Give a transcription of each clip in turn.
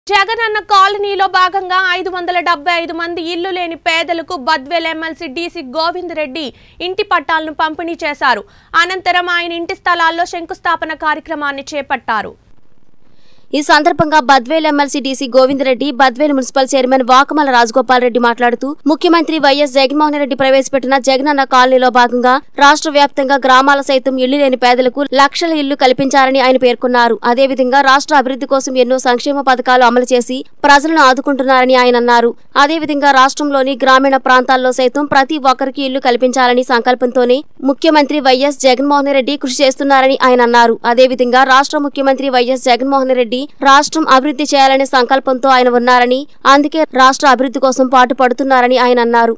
జగనన్న కాలనీలో భాగంగా ఐదు వందల డెబ్బై ఐదు మంది ఇల్లు లేని పేదలకు బద్వేల్ ఎమ్మెల్సీ డీసీ గోవింద్ రెడ్డి ఇంటి పట్టాలను పంపిణీ చేశారు అనంతరం ఆయన ఇంటి స్థలాల్లో శంకుస్థాపన కార్యక్రమాన్ని చేపట్టారు ఈ సందర్భంగా Badvel MLC DC Govindareddy Badvel municipal chairman Vakamala Rajagopal Reddy మాట్లాడుతూ ముఖ్యమంత్రి వైఎస్ జగన్మోహన్ రెడ్డి ప్రవేశపెట్టిన జగనన్న కాలనీలో భాగంగా రాష్ట్ర వ్యాప్తంగా గ్రామాల సైతం ఇళ్లు లేని పేదలకు లక్షల ఇళ్లు కల్పించారని ఆయన పేర్కొన్నారు అదేవిధంగా రాష్ట్ర అభివృద్ధి కోసం ఎన్నో సంక్షేమ పథకాలు అమలు చేసి ప్రజలను ఆదుకుంటున్నారని ఆయన అన్నారు అదేవిధంగా రాష్ట్రంలోని గ్రామీణ ప్రాంతాల్లో సైతం ప్రతి ఒక్కరికి ఇల్లు కల్పించాలని సంకల్పంతోనే ముఖ్యమంత్రి వైఎస్ జగన్మోహన్ రెడ్డి కృషి చేస్తున్నారని ఆయన అన్నారు అదేవిధంగా రాష్ట్ర ముఖ్యమంత్రి వైఎస్ జగన్మోహన్ రెడ్డి రాష్ట్రం అభివృద్ధి చేయాలనే సంకల్పంతో ఆయన ఉన్నారని అందుకే రాష్ట్ర అభివృద్ధి కోసం పాటు పడుతున్నారని ఆయన అన్నారు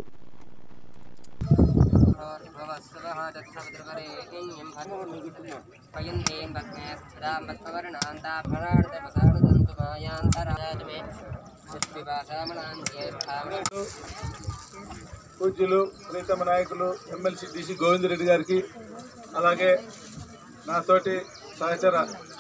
పూజ్యులు ప్రీతమ నాయకులు ఎమ్మెల్సీ డిసి గోవిందరెడ్డి గారికి అలాగే నాతోటి సహచర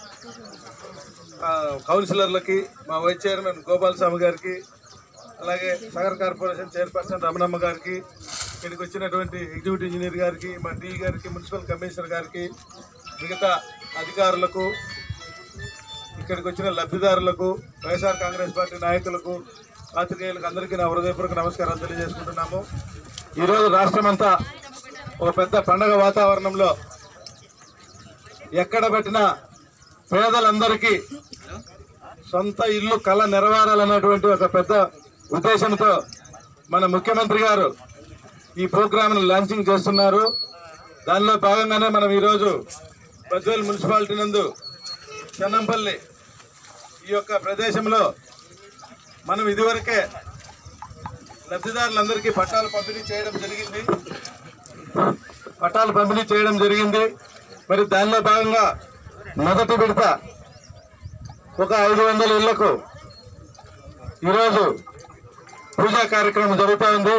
ఆ, కౌన్సిలర్లకి మా వైస్ చైర్మన్ గోపాల్ స్వామి గారికి అలాగే నగర కార్పొరేషన్ చైర్పర్సన్ రమణమ్మ గారికి ఇక్కడికి వచ్చినటువంటి ఎగ్జిక్యూటివ్ ఇంజనీర్ గారికి మా డి గారికి మున్సిపల్ కమిషనర్ గారికి మిగతా అధికారులకు ఇక్కడికి వచ్చిన లబ్ధిదారులకు వైఎస్ఆర్ కాంగ్రెస్ పార్టీ నాయకులకు పాత్రికేయులకు అందరికీ నా హృదయపూర్వక నమస్కారాలు తెలియజేసుకుంటున్నాము ఈరోజు రాష్ట్రమంతా ఒక పెద్ద పండగ వాతావరణంలో ఎక్కడ పెట్టినా పేదలందరికీ సొంత ఇల్లు కళ నెరవేరాలన్నటువంటి ఒక పెద్ద ఉద్దేశంతో మన ముఖ్యమంత్రి గారు ఈ ప్రోగ్రామ్ను లాంచింగ్ చేస్తున్నారు దానిలో భాగంగానే మనం ఈరోజు బద్వేల్ మున్సిపాలిటీ నందు చెన్నంపల్లి ఈ యొక్క ప్రదేశంలో మనం ఇదివరకే లబ్ధిదారులందరికీ పట్టాలు పంపిణీ చేయడం జరిగింది పట్టాలు పంపిణీ చేయడం జరిగింది మరి దానిలో భాగంగా మొదటి విడత ఒక ఐదు వందల ఇళ్లకు ఈరోజు పూజా కార్యక్రమం జరుగుతూ ఉంది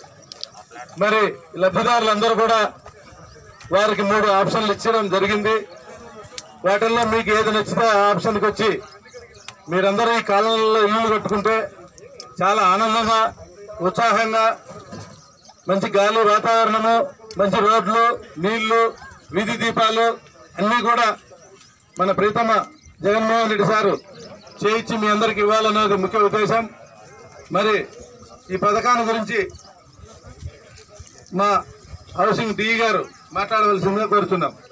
మరి లబ్ధిదారులందరూ కూడా వారికి మూడు ఆప్షన్లు ఇచ్చడం జరిగింది వాటిల్లో మీకు ఏది నచ్చితే ఆ ఆప్షన్కి వచ్చి మీరందరూ ఈ కాలంలో ఇల్లు కట్టుకుంటే చాలా ఆనందంగా ఉత్సాహంగా మంచి గాలి వాతావరణము మంచి రోడ్లు నీళ్లు వీధి దీపాలు అన్నీ కూడా మన ప్రీతమ జగన్మోహన్ రెడ్డి సారు చేయించి మీ అందరికి ఇవ్వాలన్నది ముఖ్య ఉద్దేశం మరి ఈ పథకాన్ని గురించి మా హౌసింగ్ డి గారు మాట్లాడవలసిందిగా కోరుతున్నాం